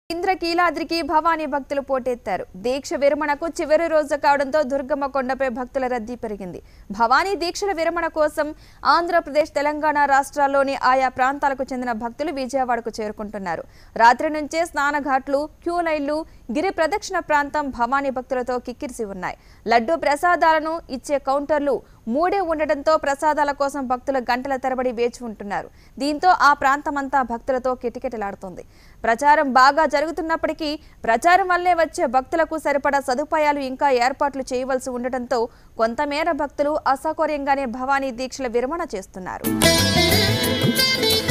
ఇంద్రకీలాద్రికి భవానీ భక్తులు పోటెత్తారు దీక్ష విరమణకు చివరి రోజు కావడంతో దుర్గమ్మ కొండపై భక్తుల రద్దీ పెరిగింది భవానీ దీక్షల విరమణ కోసం ఆంధ్రప్రదేశ్ తెలంగాణ రాష్ట్రాల్లోని ఆయా ప్రాంతాలకు చెందిన భక్తులు విజయవాడకు చేరుకుంటున్నారు రాత్రి నుంచే స్నానఘాట్లు క్యూ లైన్లు గిరి ప్రదక్షిణ ప్రాంతం భవానీ భక్తులతో కిక్కిరిసి ఉన్నాయి లడ్డూ ప్రసాదాలను ఇచ్చే కౌంటర్లు మూడే ఉండటంతో ప్రసాదాల కోసం భక్తులు గంటల తరబడి వేచి ఉంటున్నారు దీంతో ఆ ప్రాంతమంతా భక్తులతో కిటకిటలాడుతోంది ప్రచారం బాగా జరుగుతున్నప్పటికీ ప్రచారం వల్లే వచ్చే భక్తులకు సరిపడా సదుపాయాలు ఇంకా ఏర్పాట్లు చేయవలసి ఉండటంతో కొంతమేర భక్తులు అసౌకర్యంగానే భవానీ దీక్షల విరమణ చేస్తున్నారు